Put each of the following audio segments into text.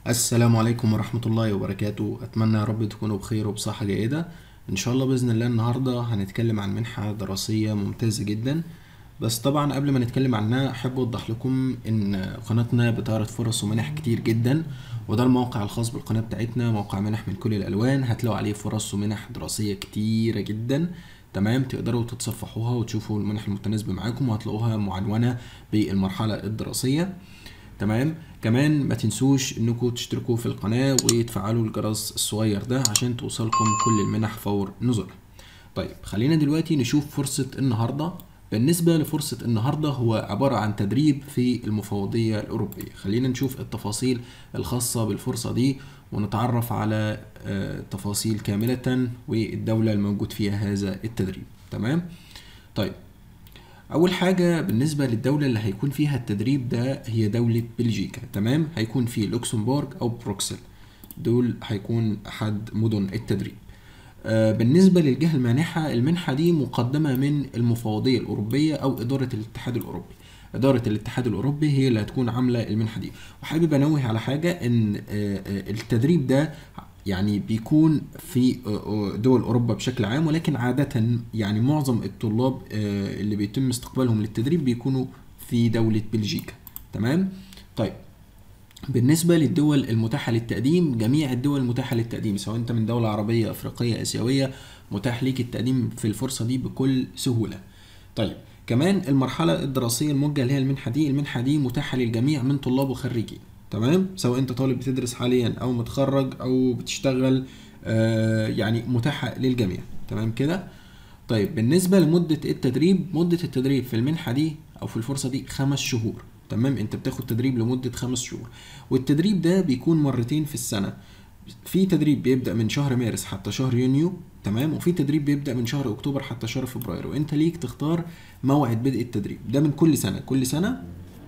السلام عليكم ورحمة الله وبركاته أتمنى يا رب تكونوا بخير وبصحة جيدة إن شاء الله بإذن الله النهاردة هنتكلم عن منحة دراسية ممتازة جدا بس طبعا قبل ما نتكلم عنها أحب أوضح لكم إن قناتنا بتعرض فرص ومنح كتير جدا وده الموقع الخاص بالقناة بتاعتنا موقع منح من كل الألوان هتلاقوا عليه فرص ومنح دراسية كتيرة جدا تمام تقدروا تتصفحوها وتشوفوا المنح المتناسبة معاكم وهتلاقوها معنونة بالمرحلة الدراسية تمام كمان ما تنسوش انكم تشتركوا في القناة وتفعلوا الجرس الصغير ده عشان توصلكم كل المنح فور نزولها طيب خلينا دلوقتي نشوف فرصة النهاردة بالنسبة لفرصة النهاردة هو عبارة عن تدريب في المفوضية الأوروبية خلينا نشوف التفاصيل الخاصة بالفرصة دي ونتعرف على آه، تفاصيل كاملة والدولة الموجود فيها هذا التدريب تمام طيب اول حاجه بالنسبه للدوله اللي هيكون فيها التدريب ده هي دوله بلجيكا تمام هيكون في لوكسمبورغ او بروكسل دول هيكون احد مدن التدريب آه، بالنسبه للجهه المانحه المنحه دي مقدمه من المفوضيه الاوروبيه او اداره الاتحاد الاوروبي إدارة الاتحاد الأوروبي هي اللي هتكون عاملة المنحة دي وحابب أنوه على حاجة إن آه، آه، التدريب ده يعني بيكون في دول اوروبا بشكل عام ولكن عاده يعني معظم الطلاب آه، اللي بيتم استقبالهم للتدريب بيكونوا في دوله بلجيكا تمام طيب بالنسبة للدول المتاحة للتقديم جميع الدول المتاحة للتقديم سواء انت من دولة عربية افريقية اسيوية متاح ليك التقديم في الفرصة دي بكل سهولة طيب كمان المرحلة الدراسية الموجهة اللي هي المنحة دي المنحة دي متاحة للجميع من طلاب وخريجين تمام سواء انت طالب بتدرس حاليا او متخرج او بتشتغل آه يعني متاحة للجميع تمام كده طيب بالنسبة لمدة التدريب مدة التدريب في المنحة دي او في الفرصة دي خمس شهور تمام انت بتاخد تدريب لمدة خمس شهور والتدريب ده بيكون مرتين في السنة في تدريب بيبدأ من شهر مارس حتى شهر يونيو تمام وفي تدريب بيبدأ من شهر اكتوبر حتى شهر فبراير وانت ليك تختار موعد بدء التدريب ده من كل سنة كل سنة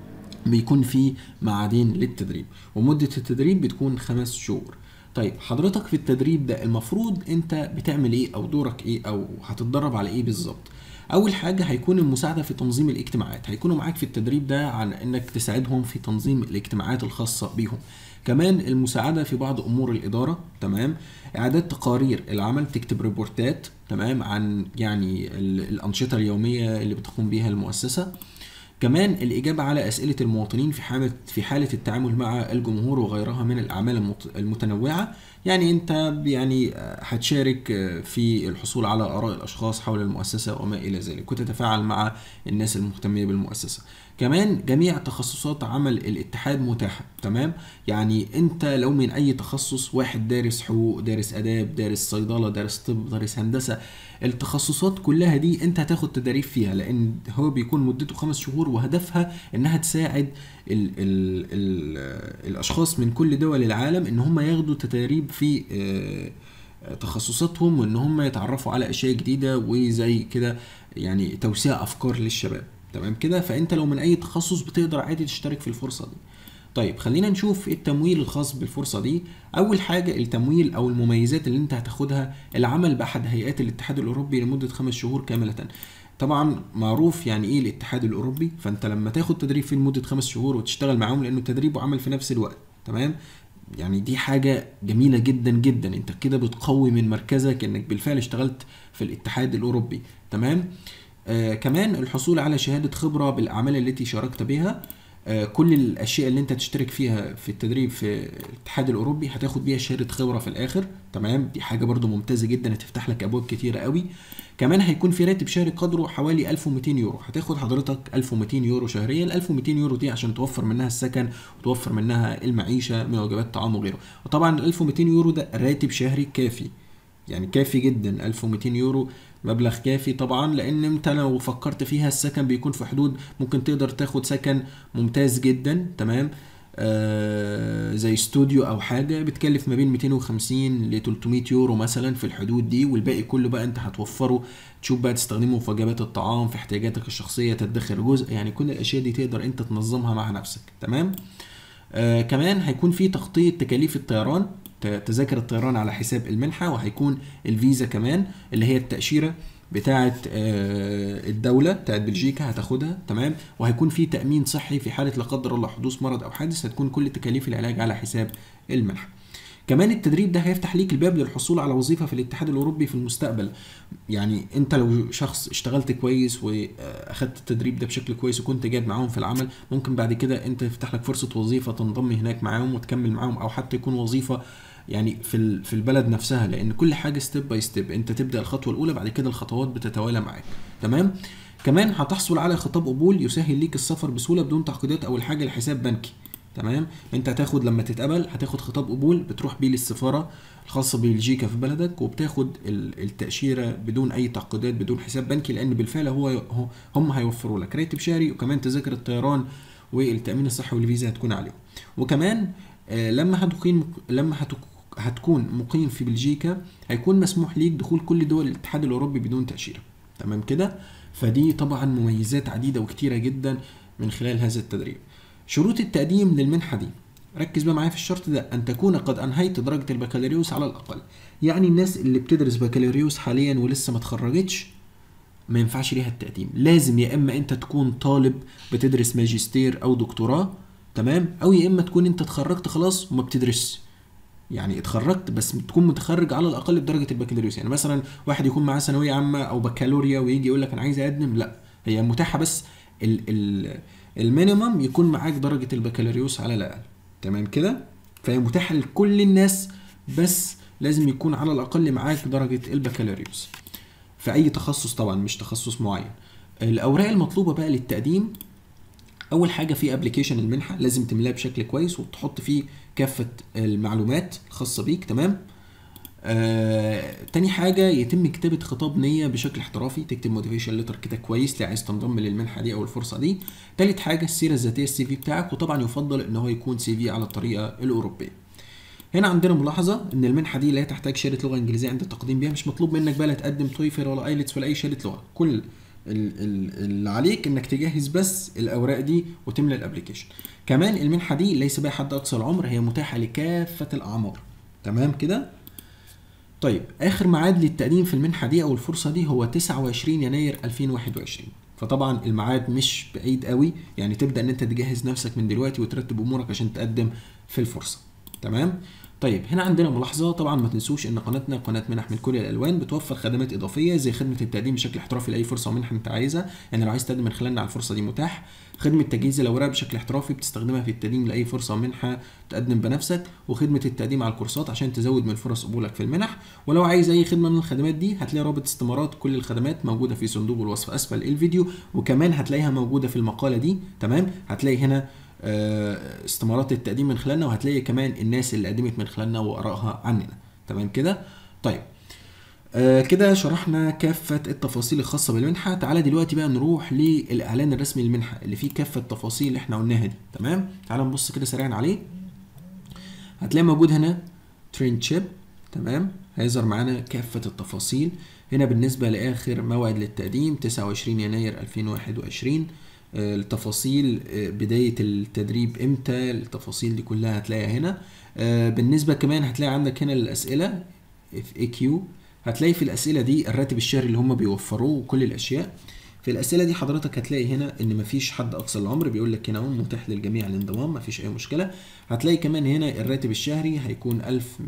بيكون في معادين للتدريب ومدة التدريب بتكون خمس شهور طيب حضرتك في التدريب ده المفروض انت بتعمل ايه او دورك ايه او هتتدرب على ايه بالظبط اول حاجه هيكون المساعده في تنظيم الاجتماعات هيكونوا معاك في التدريب ده عن انك تساعدهم في تنظيم الاجتماعات الخاصه بيهم كمان المساعده في بعض امور الاداره تمام اعداد تقارير العمل تكتب ريبورتات تمام عن يعني ال- الانشطه اليوميه اللي بتقوم بيها المؤسسه كمان الإجابة على أسئلة المواطنين في حالة في حالة التعامل مع الجمهور وغيرها من الأعمال المت- المتنوعة يعني أنت يعني آه، هتشارك آه، في الحصول على آراء الأشخاص حول المؤسسة وما إلى ذلك وتتفاعل مع الناس المهتمية بالمؤسسة كمان جميع تخصصات عمل الاتحاد متاحة تمام يعني أنت لو من أي تخصص واحد دارس حقوق دارس آداب دارس صيدلة دارس طب دارس هندسة التخصصات كلها دي انت هتاخد تدريب فيها لان هو بيكون مدته خمس شهور وهدفها انها تساعد ال ال ال الاشخاص من كل دول العالم ان هم ياخدوا تدريب في آه، تخصصاتهم وان هم يتعرفوا على اشياء جديده وزي كده يعني توسيع افكار للشباب تمام كده فانت لو من اي تخصص بتقدر عادي تشترك في الفرصه دي طيب خلينا نشوف التمويل الخاص بالفرصة دي أول حاجة التمويل أو المميزات اللي أنت هتاخدها العمل بأحد هيئات الاتحاد الأوروبي لمدة خمس شهور كاملة طبعا معروف يعني ايه الاتحاد الاوروبي فانت لما تاخد تدريب فيه لمده خمس شهور وتشتغل معاهم لانه تدريب وعمل في نفس الوقت تمام يعني دي حاجة جميلة جدا جدا انت كده بتقوي من مركزك انك بالفعل اشتغلت في الاتحاد الاوروبي تمام آه كمان الحصول على شهادة خبرة بالاعمال التي شاركت بها آه كل الاشياء اللي انت تشترك فيها في التدريب في الاتحاد الاوروبي هتاخد بيها شهادة خبرة في الاخر تمام دي حاجة برضو ممتازة جدا هتفتح لك ابواب كتيرة قوي كمان هيكون في راتب شهري قدره حوالي 1200 يورو هتاخد حضرتك 1200 يورو شهريا ال 1200 يورو دي عشان توفر منها السكن وتوفر منها المعيشه من وجبات طعام وغيره وطبعا ال 1200 يورو ده راتب شهري كافي يعني كافي جدا 1200 يورو مبلغ كافي طبعا لان انت لو فكرت فيها السكن بيكون في حدود ممكن تقدر تاخد سكن ممتاز جدا تمام آه زي استوديو او حاجه بتكلف ما بين 250 ل 300 يورو مثلا في الحدود دي والباقي كله بقى انت هتوفره تشوف بقى تستخدمه في وجبات الطعام في احتياجاتك الشخصيه تدخر جزء يعني كل الاشياء دي تقدر انت تنظمها مع نفسك تمام آه كمان هيكون في تغطيه تكاليف الطيران ت- تذاكر الطيران على حساب المنحه وهيكون الفيزا كمان اللي هي التاشيره بتاعه آه، الدوله بتاعه بلجيكا هتاخدها تمام وهيكون في تامين صحي في حاله لا قدر الله حدوث مرض او حادث هتكون كل تكاليف العلاج على حساب المنحه كمان التدريب ده هيفتح ليك الباب للحصول على وظيفه في الاتحاد الاوروبي في المستقبل يعني انت لو شخص اشتغلت كويس واخدت التدريب ده بشكل كويس وكنت جاد معاهم في العمل ممكن بعد كده انت يفتح لك فرصه وظيفه تنضم هناك معاهم وتكمل معاهم او حتى يكون وظيفه يعني في ال- في البلد نفسها لان كل حاجه ستيب باي ستيب انت تبدا الخطوه الاولى بعد كده الخطوات بتتوالى معاك تمام كمان هتحصل على خطاب قبول يسهل ليك السفر بسهوله بدون تعقيدات اول حاجه لحساب بنكي تمام انت هتاخد لما تتقبل هتاخد خطاب قبول بتروح بيه للسفاره الخاصه ببلجيكا في بلدك وبتاخد ال- التاشيره بدون اي تعقيدات بدون حساب بنكي لان بالفعل هو هو- هم هيوفروا لك راتب شهري وكمان تذاكر الطيران والتامين الصحي والفيزا هتكون عليهم وكمان آه، لما هتقيم لما هتك هتكون مقيم في بلجيكا هيكون مسموح ليك دخول كل دول الاتحاد الاوروبي بدون تاشيره تمام كده فدي طبعا مميزات عديده وكتيره جدا من خلال هذا التدريب شروط التقديم للمنحه دي ركز بقى معايا في الشرط ده ان تكون قد انهيت درجه البكالوريوس على الاقل يعني الناس اللي بتدرس بكالوريوس حاليا ولسه ما اتخرجتش ما ينفعش ليها التقديم لازم يا اما انت تكون طالب بتدرس ماجستير او دكتوراه تمام او يا اما تكون انت اتخرجت خلاص وما بتدرسش يعني اتخرجت بس تكون متخرج على الاقل بدرجه البكالوريوس يعني مثلا واحد يكون معاه ثانويه عامه او بكالوريا ويجي يقول لك انا عايز اقدم لا هي متاحه بس ال ال المينيمم يكون معاك درجه البكالوريوس على الاقل تمام كده فهي متاحه لكل الناس بس لازم يكون على الاقل معاك درجه البكالوريوس في اي تخصص طبعا مش تخصص معين الاوراق المطلوبه بقى للتقديم اول حاجه في ابلكيشن المنحه لازم تملاه بشكل كويس وتحط فيه كافه المعلومات الخاصه بيك تمام آه، تاني حاجة يتم كتابة خطاب نية بشكل احترافي تكتب موتيفيشن ليتر كده كويس لو عايز تنضم للمنحة دي أو الفرصة دي تالت حاجة السيرة الذاتية السي في بتاعك وطبعا يفضل إن هو يكون سي في على الطريقة الأوروبية هنا عندنا ملاحظة إن المنحة دي لا تحتاج شهادة لغة إنجليزية عند التقديم بيها مش مطلوب منك بقى لا تقدم تويفل ولا ايلتس ولا أي شهادة لغة كل ال- ال- اللي عليك انك تجهز بس الاوراق دي وتملى الابلكيشن كمان المنحه دي ليس بها حد اقصى العمر هي متاحه لكافه الاعمار تمام كده طيب اخر ميعاد للتقديم في المنحه دي او الفرصه دي هو 29 يناير 2021 فطبعا الميعاد مش بعيد قوي يعني تبدا ان انت تجهز نفسك من دلوقتي وترتب امورك عشان تقدم في الفرصه تمام طيب هنا عندنا ملاحظه طبعا ما تنسوش ان قناتنا قناه منح من كل الالوان بتوفر خدمات اضافيه زي خدمه التقديم بشكل احترافي لاي فرصه ومنحه انت عايزها يعني لو عايز تقدم من خلالنا على الفرصه دي متاح خدمه تجهيز الاوراق بشكل احترافي بتستخدمها في التقديم لاي فرصه ومنحه تقدم بنفسك وخدمه التقديم على الكورسات عشان تزود من فرص قبولك في المنح ولو عايز اي خدمه من الخدمات دي هتلاقي رابط استمارات كل الخدمات موجوده في صندوق الوصف اسفل الفيديو وكمان هتلاقيها موجوده في المقاله دي تمام هتلاقي هنا آه، استمارات التقديم من خلالنا وهتلاقي كمان الناس اللي قدمت من خلالنا وارائها عننا تمام كده طيب آه كده شرحنا كافة التفاصيل الخاصة بالمنحة تعالى دلوقتي بقى نروح للإعلان الرسمي للمنحة اللي فيه كافة التفاصيل اللي احنا قلناها دي تمام تعالى نبص كده سريعا عليه هتلاقي موجود هنا ترين شيب تمام هيظهر معانا كافة التفاصيل هنا بالنسبة لآخر موعد للتقديم 29 يناير 2021 آه، التفاصيل آه، بداية التدريب امتى التفاصيل دي كلها هتلاقيها هنا آه، بالنسبة كمان هتلاقي عندك هنا الأسئلة في اي كيو هتلاقي في الأسئلة دي الراتب الشهري اللي هم بيوفروه وكل الأشياء في الأسئلة دي حضرتك هتلاقي هنا إن مفيش حد أقصى العمر بيقول لك هنا اهو متاح للجميع الانضمام مفيش أي مشكلة هتلاقي كمان هنا الراتب الشهري هيكون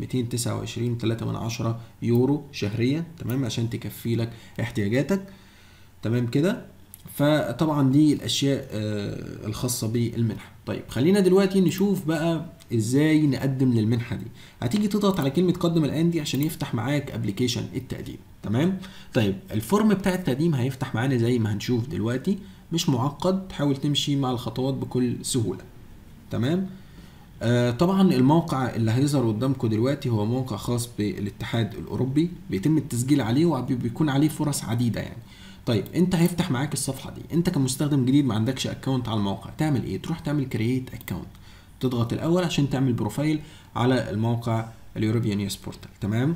1229 3 من عشرة يورو شهريا تمام عشان تكفي لك احتياجاتك تمام كده فطبعا دي الاشياء آه، الخاصه بالمنحه طيب خلينا دلوقتي نشوف بقى ازاي نقدم للمنحه دي هتيجي تضغط على كلمه قدم الان دي عشان يفتح معاك ابلكيشن التقديم تمام طيب الفورم بتاع التقديم هيفتح معانا زي ما هنشوف دلوقتي مش معقد حاول تمشي مع الخطوات بكل سهوله تمام آه طبعا الموقع اللي هيظهر قدامكم دلوقتي هو موقع خاص بالاتحاد الاوروبي بيتم التسجيل عليه وبيكون عليه فرص عديده يعني طيب انت هيفتح معاك الصفحه دي انت كمستخدم جديد ما عندكش اكونت على الموقع تعمل ايه تروح تعمل كرييت اكونت تضغط الاول عشان تعمل بروفايل على الموقع اليوروبيان يوس بورتال تمام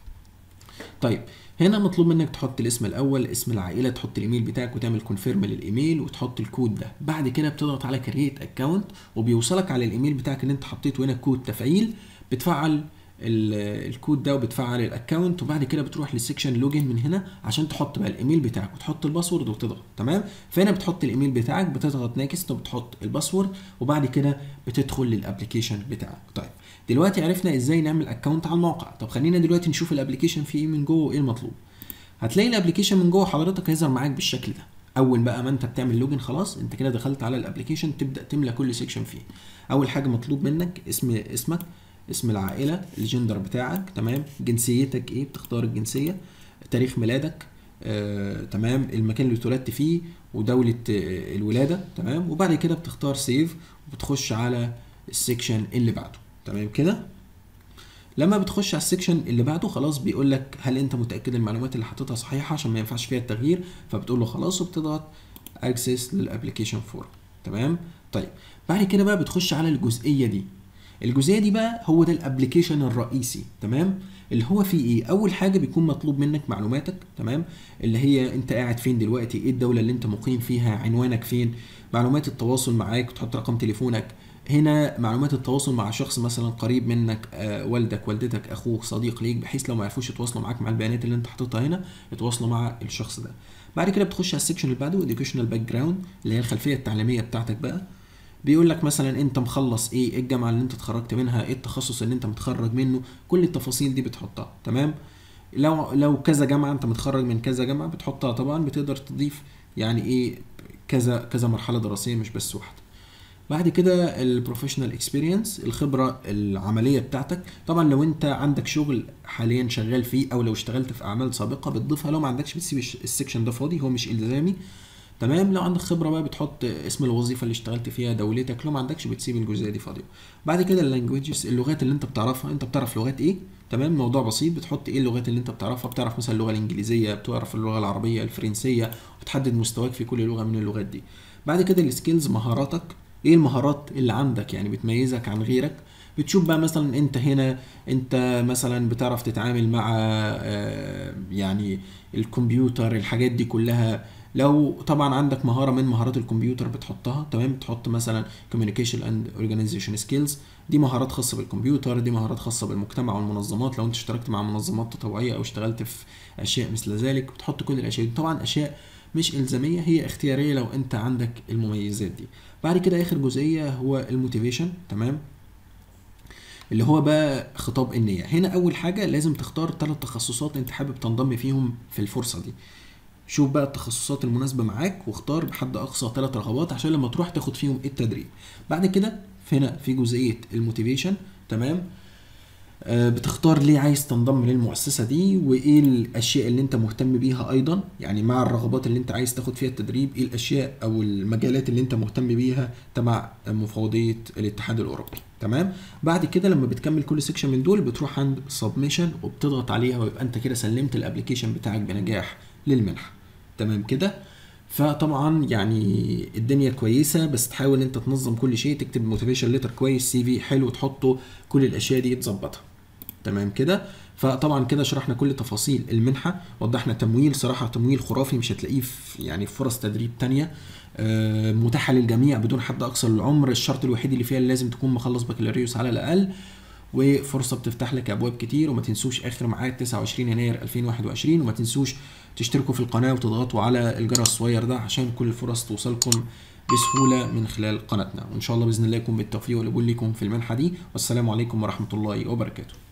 طيب هنا مطلوب منك تحط الاسم الاول اسم العائله تحط الايميل بتاعك وتعمل كونفيرم للايميل وتحط الكود ده بعد كده بتضغط على كرييت اكونت وبيوصلك على الايميل بتاعك اللي انت حطيته هنا كود تفعيل بتفعل ال- الكود ده وبتفعل الاكونت وبعد كده بتروح للسكشن لوجن من هنا عشان تحط بقى الايميل بتاعك وتحط الباسورد وتضغط تمام فهنا بتحط الايميل بتاعك بتضغط نيكست وبتحط الباسورد وبعد كده بتدخل للابلكيشن بتاعك طيب دلوقتي عرفنا ازاي نعمل اكونت على الموقع طب خلينا دلوقتي نشوف الابلكيشن فيه ايه من جوه وايه المطلوب هتلاقي الابلكيشن من جوه حضرتك هيظهر معاك بالشكل ده اول بقى ما انت بتعمل لوجن خلاص انت كده دخلت على الابلكيشن تبدا تملى كل سيكشن فيه اول حاجه مطلوب منك اسم اسمك اسم العائله الجندر بتاعك تمام جنسيتك ايه بتختار الجنسيه تاريخ ميلادك آه، تمام المكان اللي اتولدت فيه ودوله آه، الولاده تمام وبعد كده بتختار سيف وبتخش على السيكشن اللي بعده تمام كده لما بتخش على السكشن اللي بعده خلاص بيقول لك هل انت متاكد المعلومات اللي حاططها صحيحه عشان ما ينفعش فيها التغيير فبتقول له خلاص وبتضغط اكسس للابلكيشن فورم تمام طيب بعد كده بقى بتخش على الجزئيه دي الجزئيه دي بقى هو ده الابلكيشن الرئيسي تمام اللي هو فيه ايه اول حاجه بيكون مطلوب منك معلوماتك تمام اللي هي انت قاعد فين دلوقتي ايه الدوله اللي انت مقيم فيها عنوانك فين معلومات التواصل معاك تحط رقم تليفونك هنا معلومات التواصل مع شخص مثلا قريب منك آه والدك والدتك اخوك صديق ليك بحيث لو ما عرفوش يتواصلوا معاك مع البيانات اللي انت حاططها هنا يتواصلوا مع الشخص ده بعد كده بتخش على السكشن اللي بعده educational باك جراوند اللي هي الخلفيه التعليميه بتاعتك بقى بيقول لك مثلا انت مخلص ايه ايه الجامعه اللي انت اتخرجت منها ايه التخصص اللي انت متخرج منه كل التفاصيل دي بتحطها تمام لو لو كذا جامعه انت متخرج من كذا جامعه بتحطها طبعا بتقدر تضيف يعني ايه كذا كذا مرحله دراسيه مش بس واحده بعد كده البروفيشنال اكسبيرينس الخبره العمليه بتاعتك طبعا لو انت عندك شغل حاليا شغال فيه او لو اشتغلت في اعمال سابقه بتضيفها لو ما عندكش بتسيب الش- السكشن ده فاضي هو مش الزامي تمام لو عندك خبره بقى بتحط اسم الوظيفه اللي اشتغلت فيها دولتك لو ما عندكش بتسيب الجزئيه دي فاضيه بعد كده اللانجويجز اللغات اللي انت بتعرفها انت بتعرف لغات ايه تمام موضوع بسيط بتحط ايه اللغات اللي انت بتعرفها بتعرف مثلا اللغه الانجليزيه بتعرف اللغه العربيه الفرنسيه وتحدد مستواك في كل لغه من اللغات دي بعد كده السكيلز مهاراتك ايه المهارات اللي عندك يعني بتميزك عن غيرك بتشوف بقى مثلا انت هنا انت مثلا بتعرف تتعامل مع آه، يعني الكمبيوتر الحاجات دي كلها لو طبعا عندك مهاره من مهارات الكمبيوتر بتحطها تمام بتحط مثلا communication and organization skills دي مهارات خاصه بالكمبيوتر دي مهارات خاصه بالمجتمع والمنظمات لو انت اشتركت مع منظمات تطوعيه او اشتغلت في اشياء مثل ذلك بتحط كل الاشياء دي طبعا اشياء مش الزاميه هي اختياريه لو انت عندك المميزات دي بعد كده اخر جزئيه هو الموتيفيشن تمام اللي هو بقى خطاب النية هنا أول حاجة لازم تختار ثلاث تخصصات أنت حابب تنضم فيهم في الفرصة دي شوف بقى التخصصات المناسبة معاك واختار بحد أقصى ثلاث رغبات عشان لما تروح تاخد فيهم التدريب بعد كده هنا في جزئية الموتيفيشن تمام آه، بتختار ليه عايز تنضم للمؤسسة دي وايه الاشياء اللي انت مهتم بيها ايضا يعني مع الرغبات اللي انت عايز تاخد فيها التدريب ايه الاشياء او المجالات اللي انت مهتم بيها تبع مفوضية الاتحاد الاوروبي تمام بعد كده لما بتكمل كل سيكشن من دول بتروح عند سبميشن وبتضغط عليها ويبقى انت كده سلمت الابلكيشن بتاعك بنجاح للمنحة تمام كده فطبعا يعني الدنيا كويسه بس تحاول انت تنظم كل شيء تكتب موتيفيشن ليتر كويس سي في حلو تحطه كل الاشياء دي تظبطها تمام كده فطبعا كده شرحنا كل تفاصيل المنحه وضحنا تمويل صراحه تمويل خرافي مش هتلاقيه في يعني في فرص تدريب تانية آه، متاحه للجميع بدون حد اقصى للعمر الشرط الوحيد اللي فيها اللي لازم تكون مخلص بكالوريوس على الاقل وفرصه بتفتح لك ابواب كتير وما تنسوش اخر ميعاد 29 يناير 2021 وما تنسوش تشتركوا في القناه وتضغطوا على الجرس الصغير ده عشان كل الفرص توصلكم بسهوله من خلال قناتنا وان شاء الله باذن الله يكون بالتوفيق والقبول لكم في المنحه دي والسلام عليكم ورحمه الله وبركاته